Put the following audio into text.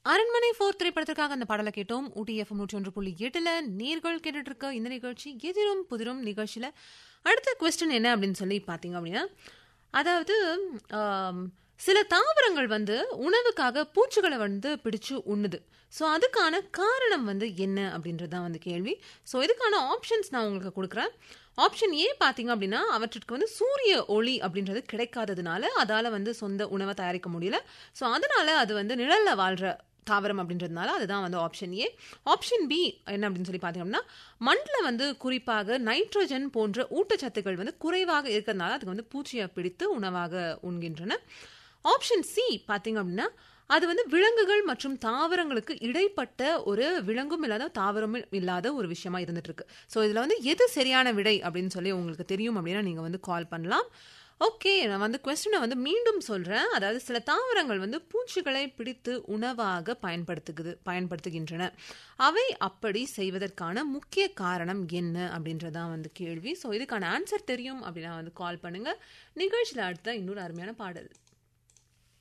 அரண்மனை ஃபோர் திரைப்படத்திற்காக அந்த பாடலை கேட்டோம் ஊட்டி எஃப்எம் நூற்றி ஒன்று புள்ளி எட்டுல நேர்கள் கேட்டுட்டு இருக்க இந்த நிகழ்ச்சி எதிரும் புதிரும் நிகழ்ச்சியில அடுத்த கொஸ்டின் என்ன அப்படின்னு சொல்லி பார்த்தீங்க அப்படின்னா அதாவது ஆம், சில தாவரங்கள் வந்து உணவுக்காக பூச்சிகளை வந்து பிடிச்சு உண்ணுது ஸோ அதுக்கான காரணம் வந்து என்ன அப்படின்றது தான் வந்து கேள்வி ஸோ இதுக்கான ஆப்ஷன்ஸ் நான் உங்களுக்கு கொடுக்குறேன் ஆப்ஷன் ஏ பார்த்தீங்க அப்படின்னா அவற்றுக்கு வந்து சூரிய ஒளி அப்படின்றது கிடைக்காததுனால அதால் வந்து சொந்த உணவை தயாரிக்க முடியல ஸோ அதனால அது வந்து நிழல்ல வாழ்ற தாவரம் அப்படின்றதுனால அதுதான் வந்து ஆப்ஷன் ஏ ஆப்ஷன் பி என்ன அப்படின்னு சொல்லி பார்த்தீங்கன்னா மண்ணில் வந்து குறிப்பாக நைட்ரஜன் போன்ற ஊட்டச்சத்துக்கள் வந்து குறைவாக இருக்கிறதுனால அதுக்கு வந்து பூச்சியை பிடித்து உணவாக உண்கின்றன ஆப்ஷன் சி பார்த்தீங்க அப்படின்னா அது வந்து விலங்குகள் மற்றும் தாவரங்களுக்கு இடைப்பட்ட ஒரு விலங்கும் இல்லாத தாவரமும் இல்லாத ஒரு விஷயமா இருந்துட்டு இருக்கு ஸோ இதில் வந்து எது சரியான விடை அப்படின்னு சொல்லி உங்களுக்கு தெரியும் அப்படின்னா நீங்கள் வந்து கால் பண்ணலாம் ஓகே நான் வந்து கொஸ்டினை வந்து மீண்டும் சொல்கிறேன் அதாவது சில தாவரங்கள் வந்து பூச்சிகளை பிடித்து உணவாக பயன்படுத்துகுது பயன்படுத்துகின்றன அவை அப்படி செய்வதற்கான முக்கிய காரணம் என்ன அப்படின்றதான் வந்து கேள்வி ஸோ இதுக்கான ஆன்சர் தெரியும் அப்படின்னா வந்து கால் பண்ணுங்க நிகழ்ச்சியில் அடுத்த இன்னொரு அருமையான பாடல்